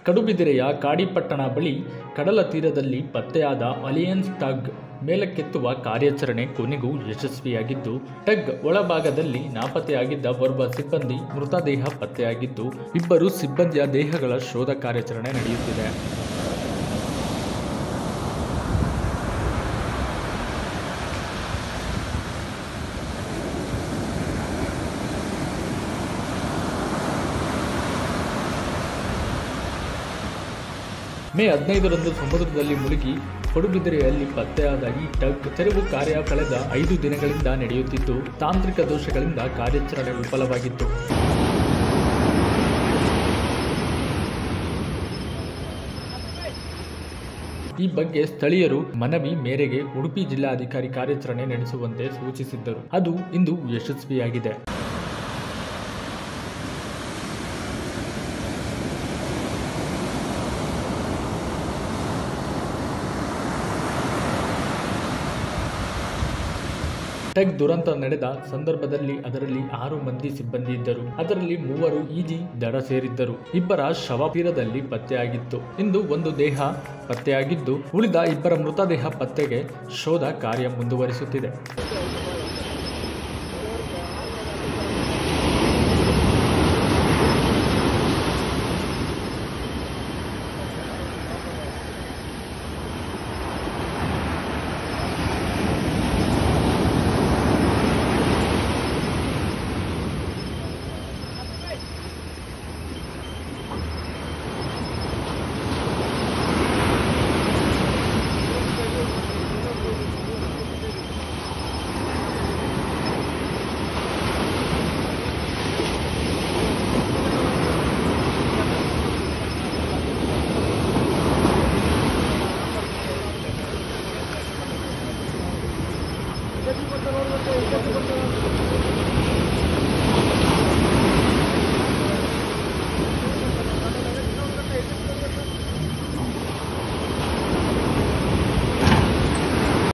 ಕಡುಬಿದಿರೆಯ ಕಾಡಿಪಟ್ಟಣ ಬಳಿ ಕಡಲ ತೀರದಲ್ಲಿ ಪತ್ತೆಯಾದ ಅಲಿಯನ್ಸ್ ಟಗ್ ಮೇಲಕ್ಕೆತ್ತುವ ಕಾರ್ಯಾಚರಣೆ ಕೊನೆಗೂ ಯಶಸ್ವಿಯಾಗಿದ್ದು ಟಗ್ ಒಳಭಾಗದಲ್ಲಿ ನಾಪತ್ತೆಯಾಗಿದ್ದ ಓರ್ವ ಸಿಬ್ಬಂದಿ ಮೃತದೇಹ ಪತ್ತೆಯಾಗಿದ್ದು ಇಬ್ಬರು ಸಿಬ್ಬಂದಿಯ ದೇಹಗಳ ಶೋಧ ಕಾರ್ಯಾಚರಣೆ ನಡೆಯುತ್ತಿದೆ ಮೇ ಹದಿನೈದರಂದು ಸಮುದ್ರದಲ್ಲಿ ಮುಳುಗಿ ಪಡುಬಿದಿರೆಯಲ್ಲಿ ಪತ್ತೆಯಾದ ಈ ಟಗ್ ತೆರವು ಕಾರ್ಯ ಕಳೆದ ಐದು ದಿನಗಳಿಂದ ನಡೆಯುತ್ತಿದ್ದು ತಾಂತ್ರಿಕ ದೋಷಗಳಿಂದ ಕಾರ್ಯಾಚರಣೆ ವಿಫಲವಾಗಿತ್ತು ಈ ಬಗ್ಗೆ ಸ್ಥಳೀಯರು ಮನವಿ ಮೇರೆಗೆ ಉಡುಪಿ ಜಿಲ್ಲಾಧಿಕಾರಿ ಕಾರ್ಯಾಚರಣೆ ನಡೆಸುವಂತೆ ಸೂಚಿಸಿದ್ದರು ಅದು ಇಂದು ಯಶಸ್ವಿಯಾಗಿದೆ ಟೆಕ್ ದುರಂತ ನಡೆದ ಸಂದರ್ಭದಲ್ಲಿ ಅದರಲ್ಲಿ ಆರು ಮಂದಿ ಸಿಬ್ಬಂದಿ ಇದ್ದರು ಅದರಲ್ಲಿ ಮೂವರು ಈಜಿ ದಡ ಸೇರಿದ್ದರು ಇಬ್ಬರ ಶವ ತೀರದಲ್ಲಿ ಪತ್ತೆಯಾಗಿತ್ತು ಇಂದು ಒಂದು ದೇಹ ಪತ್ತೆಯಾಗಿದ್ದು ಉಳಿದ ಇಬ್ಬರ ಮೃತದೇಹ ಪತ್ತೆಗೆ ಶೋಧ ಕಾರ್ಯ ಮುಂದುವರಿಸುತ್ತಿದೆ ಎಷ್ಟು ಕೊಡ್ತಾರೆ ನೋಡ್ಬೇಕು ಎಷ್ಟು ಕೊಡ್ತಾರೆ